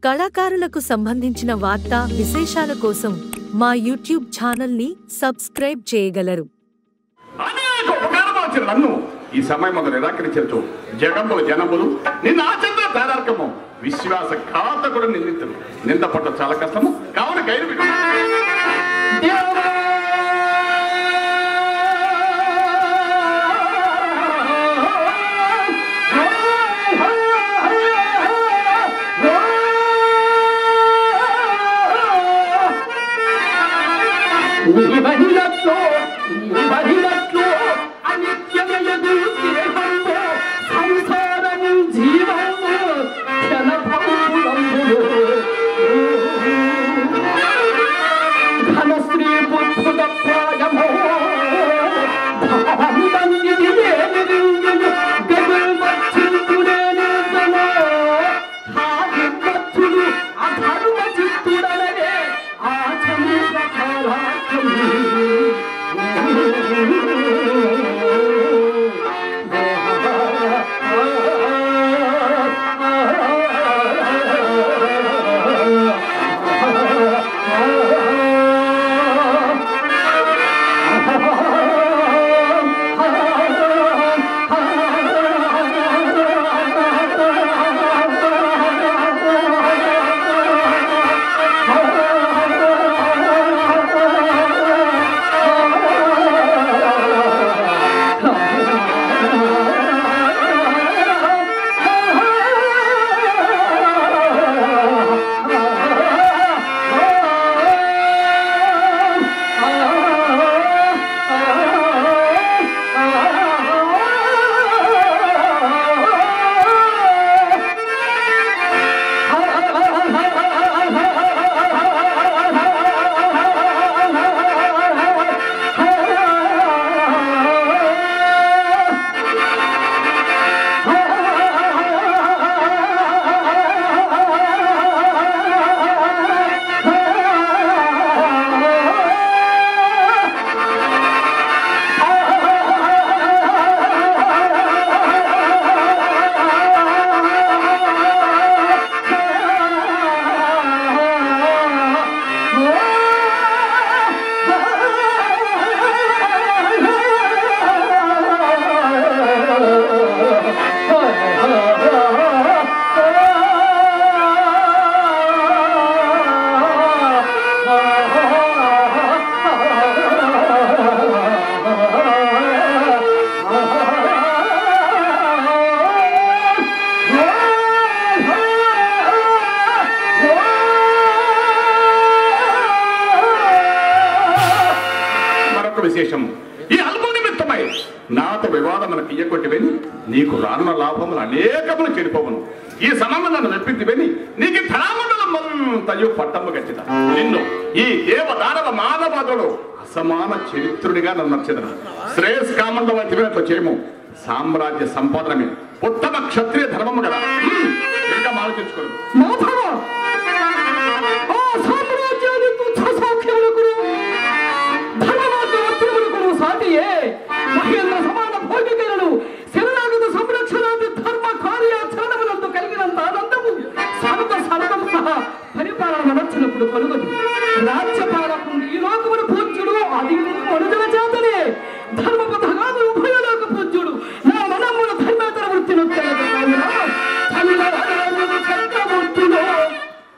కళాకారులకు సంబంధించిన వార్తా విశేషాల కోసం మా యూట్యూబ్ ఛానల్ని సబ్స్క్రైబ్ చేయగలరు అనేక ఉపకారమాచిన నన్ను ఈ సమయం నిరాకరించచ్చు జగంబుల జనములు నిన్న ఆచరణ తాదార్కము విశ్వాస ఘాతకుడు నిందితుడు నిందపట్ట చాలా కష్టము కావున గైరు నిబడినట్లు నిబడినట్లు అనిత్యమయదు దేహంలో సంసారము జీవము క్షణభంగురంబులు ఘన స్త్రీ బుద్ధుడ ప్రాయమో భావందన్యది లేనిదింగిను గగుల్ వచ్చింతుడేను జనో హాగిమ్మత్తుడు అధర్మ చిత్తుడనరే ఆచంద్ర మరొక విశేషం ఈ అల్ప నిమిత్తమై నాతో వివాదం మనకు ఇయ్యకొట్టివని నీకు రానున్న లాభములు అనేకములు చెడిపోవును ఈ సమయంలో నన్ను మెప్పించివని నీకు ధనామండలం మొంతయు పట్టము గట్టిన నిన్ను ఈ దేవ దానవ మానవాదులు అసమాన చరిత్రుడిగా నన్ను నచ్చదను శ్రేయస్ కామండ వంటివినట్లు చేయము సామ్రాజ్య సంపాదనమే ఉత్తమ క్షత్రియ ధర్మము కదా హ్మ్, ఇంకా ఆలోచించుకోరు మాధవ ఆ సామ్రాజ్యాన్ని తుచ్చ సౌఖ్యములకును ధనవాద్యవత్యములకును సాటియే మహిళల సమాన భోగికలను శరణాగత సంరక్షణాది ధర్మ కార్యాచరణములందు కలిగినంత ఆనందము సర్వ సర్వం సహా పరిపాలన నచ్చినప్పుడు కలుగదు రాజ్యపాలకుడు ఈ లోకమున పూజ్యుడు అది మనుజుల చేతనే ధర్మపథగాదు ఉభయలోక పూజ్యుడు నా మనముల ధర్మేతర వృత్తిని చంద్రవదనములు చక్రవర్తులు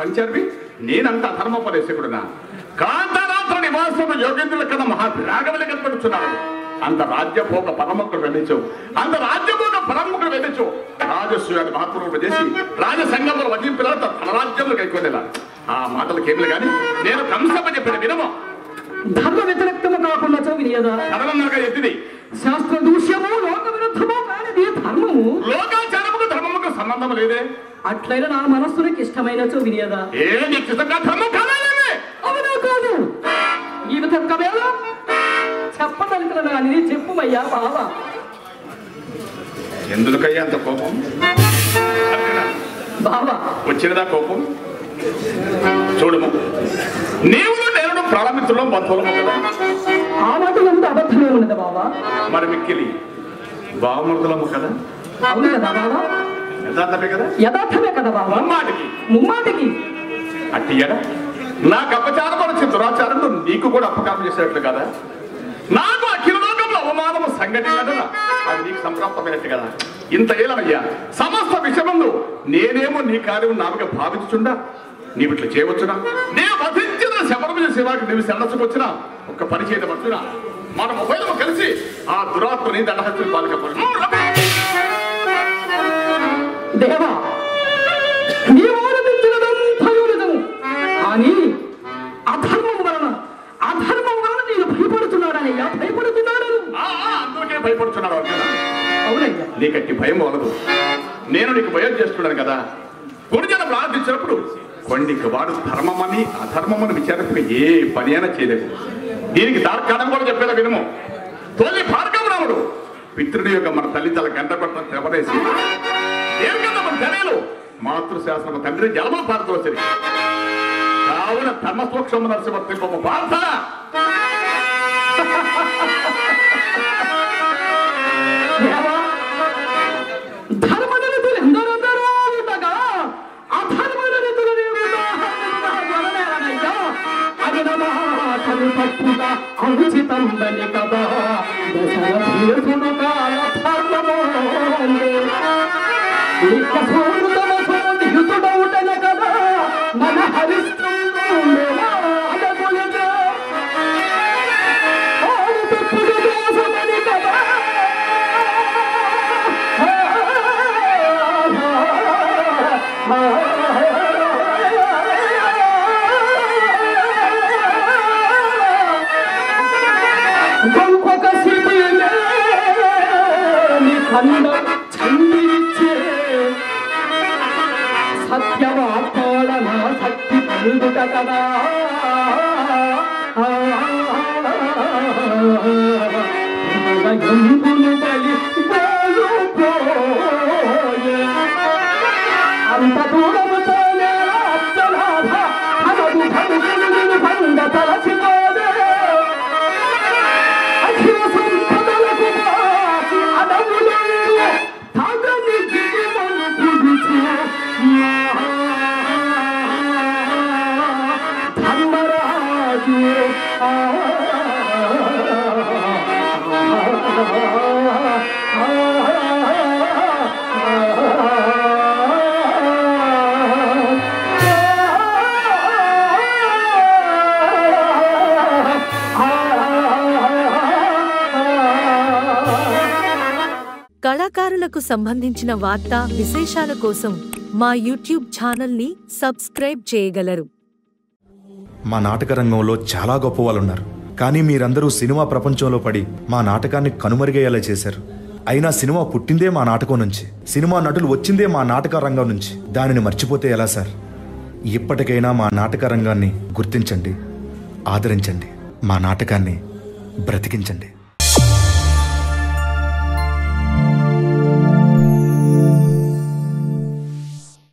పంచారువి నేనంత అధర్మోపదేశకుడునా కాంతరాత్ర నివాసం యోగేంద్రుల కథ మహారాగవలి కనపడుచున్నాడు అంత రాజ్యభోగ పరముఖుడు వెళ్ళచ్చు అంత రాజ్యభోగ పరముఖుడు వెళ్ళచ్చు రాజస్వామి మహాత్ముడు చేసి రాజసంగంలో వదిలింపిల్లలతో తన రాజ్యంలో కైకొనేలా ఆ మాటలకు ఏమి కానీ నేను కంసప చెప్పిన వినము ధర్మ వ్యతిరేక్తము కాకుండా వినియదా కథలన్నాక ఎత్తిది శాస్త్ర దూష్యము లోక విరుద్ధము కానిది ధర్మము లోకాచారముకు ధర్మముకు సంబంధం లేదే అట్లయిన నా మనస్సునికి ఇష్టమైన వినియదా ఏ నీకు ఇష్టంగా ధర్మం కాదాలేమే అవునా కాదు ఈ విధంగా వేళ చెప్పదలుకున్న అని చెప్పుమయ్యా బావా ఎందుకయ్యా అంత కోపం బావా వచ్చినదా కోపం చూడము నీవు నేను ప్రారంభించడం బంధువులము కదా ఆ మాటలు అంతా అబద్ధమే ఉన్నది బావా మరి మిక్కిలి బావమృతులము కదా అవును కదా బావా యథార్థమే కదా యథార్థమే కదా బావా అమ్మాటికి ముమ్మాటికి అట్టియడ నాకు అపచారం వచ్చే దురాచారంలో నీకు కూడా అపకారం చేసినట్లు కదా నాకు అఖిల లోకంలో అవమానము సంఘటన అది నీకు సంప్రాప్తమైనట్టు కదా ఇంత ఏలమయ్యా సమస్త విషయమందు నేనేమో నీ కార్యం నాలుగా భావించుచుండా నీవు ఇట్లా చేయవచ్చునా నేను వధించిన శబరముజ శివాకి నీవు శరణసుకొచ్చినా ఒక్క పని చేయవచ్చునా మన మొబైల్ కలిసి ఆ దురాత్మని దండహత్తులు పాల్కపోయి దేవా నీవు ఆనందించినదంతా నిజము కానీ అధర్మం వలన అధర్మం వలన నేను భయపడుతున్నాడనయ్యా భయపడుతున్నాడు అందుకే భయపడుతున్నాడు అర్జున అవునయ్యా నీకట్టి భయం వలదు నేను నీకు భయం చేస్తున్నాను కదా గురుజన ప్రార్థించినప్పుడు కొండికి వాడు ధర్మమని అధర్మమని విచారింపక ఏ పని అయినా చేయలేదు దీనికి తార్కాణం కూడా చెప్పేలా వినము తొలి భార్గవరాముడు పితృడి యొక్క మన తల్లి తల గంట కొట్టిన తెవరేసి ఏం కదా మన ధనేలు మాతృశాస్త్రము తండ్రి జలములు పారదోచరి కావున ధర్మ సూక్ష్మ నరసింహ భారత దేవా ధర్మనితులు ఎందరెందరో ఉండగా అధర్మనితులు నీవు ఉదాహరణగా గొడవేలనయ్యా. అడిన మాటలు తప్పుగా అనుచితంబని కదా దశరథుడు కాల ధర్మము ఇక సోమృతమ సోదియుతుడౌటన కదా మన హరిశ్చంద్రుడు అడగులగా ఆడుతప్పుడు దోషమని కదా గొంకొక శిబిలే నీ కన్న చందిరిచే సత్యవాపాడన శక్తి కలుగుట కదా హృదయంబులు బలి పోయే. అంత దూరముతోనే అర్చనాథ అనదు భంగులు భంగ తలచిపోదే అఖిల సంపదలకు బాచి అడవులు తగని గిరిమలు పిలుచు ధర్మరాజు కళాకారులకు సంబంధించిన వార్తా విశేషాల కోసం మా యూట్యూబ్ ఛానల్ని సబ్స్క్రైబ్ చేయగలరు మా నాటక రంగంలో చాలా గొప్ప వాళ్ళు ఉన్నారు కానీ మీరందరూ సినిమా ప్రపంచంలో పడి మా నాటకాన్ని కనుమరుగయ్యేలా చేశారు అయినా సినిమా పుట్టిందే మా నాటకం నుంచి సినిమా నటులు వచ్చిందే మా నాటక రంగం నుంచి దానిని మర్చిపోతే ఎలా సార్ ఇప్పటికైనా మా నాటక రంగాన్ని గుర్తించండి ఆదరించండి మా నాటకాన్ని బ్రతికించండి